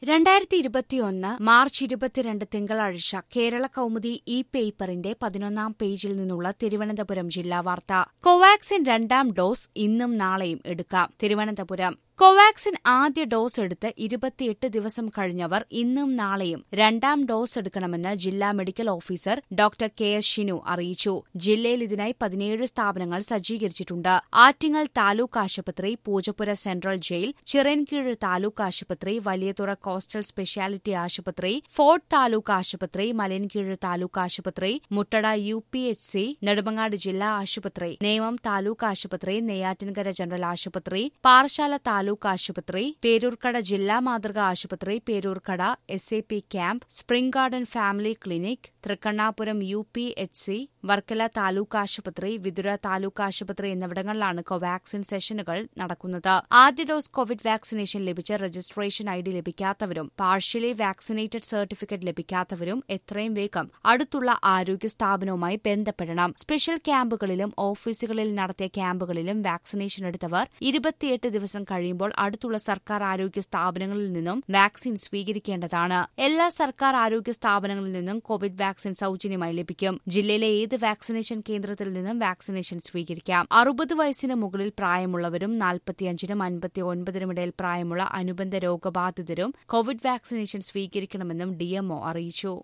രണ്ടായിരത്തി ഇരുപത്തിയൊന്ന് മാർച്ച് ഇരുപത്തിരണ്ട് തിങ്കളാഴ്ച കേരള കൗമുദി ഇ പേപ്പറിന്റെ പതിനൊന്നാം പേജിൽ നിന്നുള്ള തിരുവനന്തപുരം ജില്ലാ വാർത്ത കോവാക്സിൻ രണ്ടാം ഡോസ് ഇന്നും നാളെയും എടുക്കാം തിരുവനന്തപുരം കോവാക്സിൻ ആദ്യ ഡോസ് എടുത്ത് ഇരുപത്തിയെട്ട് ദിവസം കഴിഞ്ഞവർ ഇന്നും നാളെയും രണ്ടാം ഡോസ് എടുക്കണമെന്ന് ജില്ലാ medical officer doctor K S Shinu അറിയിച്ചു ജില്ലയിൽ ഇതിനായി പതിനേഴ് സ്ഥാപനങ്ങൾ സജ്ജീകരിച്ചിട്ടുണ്ട് ആറ്റിങ്ങൽ താലൂക്ക് ആശുപത്രി പൂജപ്പുര സെൻട്രൽ ജയിൽ ചിറൻകീഴ് താലൂക്ക് ആശുപത്രി വലിയതുറ കോസ്റ്റൽ സ്പെഷ്യാലിറ്റി ആശുപത്രി ഫോർട്ട് താലൂക്ക് ആശുപത്രി മലയൻകീഴ് താലൂക്ക് ആശുപത്രി Muttada U P H C Nedumangad ജില്ലാ ആശുപത്രി നേമം താലൂക്ക് ആശുപത്രി നെയ്യാറ്റിൻകര ജനറൽ ആശുപത്രി പാറശാല താലൂക്ക് ആശുപത്രി പേരൂർക്കട ജില്ലാ മാതൃക ആശുപത്രി Peroorkada S A P camp spring garden family clinic Thrikkannapuram U P H C Varkala taluk ആശുപത്രി വിതുര താലൂക്ക് ആശുപത്രി എന്നിവിടങ്ങളിലാണ് കോവാക്സിൻ സെഷനുകൾ നടക്കുന്നത് ആദ്യ ഡോസ് കോവിഡ് വാക്സിനേഷൻ ലഭിച്ച രജിസ്ട്രേഷൻ ഐ ഡി ലഭിക്കാത്തവരും പാർഷ്യലി വാക്സിനേറ്റഡ് സർട്ടിഫിക്കറ്റ് ലഭിക്കാത്തവരും എത്രയും വേഗം അടുത്തുള്ള ആരോഗ്യ സ്ഥാപനവുമായി ബന്ധപ്പെടണം സ്പെഷ്യൽ ക്യാമ്പുകളിലും ഓഫീസുകളിൽ നടത്തിയ ക്യാമ്പുകളിലും വാക്സിനേഷൻ എടുത്തവർ ഇരുപത്തിയെട്ട് ദിവസം കഴിയുമ്പോൾ അടുത്തുള്ള സർക്കാർ ആരോഗ്യ സ്ഥാപനങ്ങളിൽ നിന്നും വാക്സിൻ സ്വീകരിക്കേണ്ടതാണ് എല്ലാ സർക്കാർ ആരോഗ്യ സ്ഥാപനങ്ങളിൽ നിന്നും കോവിഡ് വാക്സിൻ സൌജന്യമായി ലഭിക്കും ജില്ലയിലെ ഏത് വാക്സിനേഷൻ കേന്ദ്രത്തിൽ നിന്നും വാക്സിനേഷൻ സ്വീകരിക്കാം അറുപത് വയസ്സിന് മുകളിൽ പ്രായമുള്ളവരും നാൽപ്പത്തിയഞ്ചിനും അൻപത്തി ഒൻപതിനും ഇടയിൽ പ്രായമുള്ള അനുബന്ധ രോഗബാധിതരും കോവിഡ് വാക്സിനേഷൻ സ്വീകരിക്കണമെന്നും ഡിഎംഒ അറിയിച്ചു